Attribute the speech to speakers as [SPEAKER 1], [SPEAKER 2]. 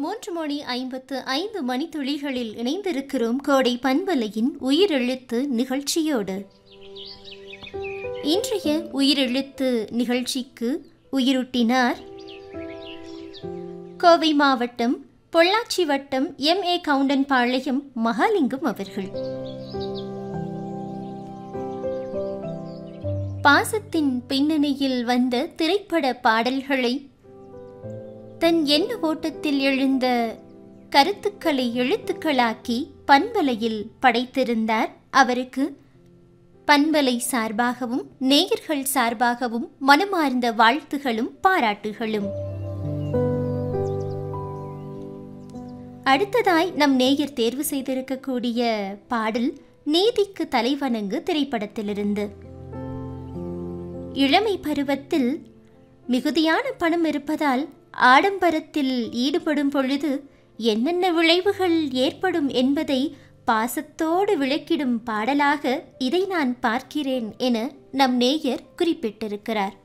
[SPEAKER 1] மூன்று மணி ஐம்பத்து ஐந்து மணித்துளிகளில் இணைந்திருக்கிறோம் கோடை பண்பலையின் உயிரெழுத்து நிகழ்ச்சியோடு இன்றைய உயிரெழுத்து நிகழ்ச்சிக்கு உயிரூட்டினார் கோவை மாவட்டம் பொள்ளாச்சி வட்டம் எம் ஏ கவுண்டன்பாளையம் மகாலிங்கம் அவர்கள் பாசத்தின் பின்னணியில் வந்த திரைப்பட பாடல்களை தன் எண்ண ஓட்டத்தில் எழுந்த கருத்துக்களை எழுத்துக்களாக்கி பண்பலையில் படைத்திருந்தார் அவருக்கு பண்பலை சார்பாகவும் நேயர்கள் சார்பாகவும் மனமார்ந்த வாழ்த்துகளும் பாராட்டுகளும் அடுத்ததாய் நம் நேயர் தேர்வு செய்திருக்கக்கூடிய பாடல் நீதிக்கு தலைவணங்கு திரைப்படத்திலிருந்து இளமை பருவத்தில் மிகுதியான பணம் இருப்பதால் ஆடம்பரத்தில் ஈடுபடும் பொழுது என்னென்ன விளைவுகள் ஏற்படும் என்பதை பாசத்தோடு விளக்கிடும் பாடலாக இதை நான் பார்க்கிறேன் என நம் நேயர் குறிப்பிட்டிருக்கிறார்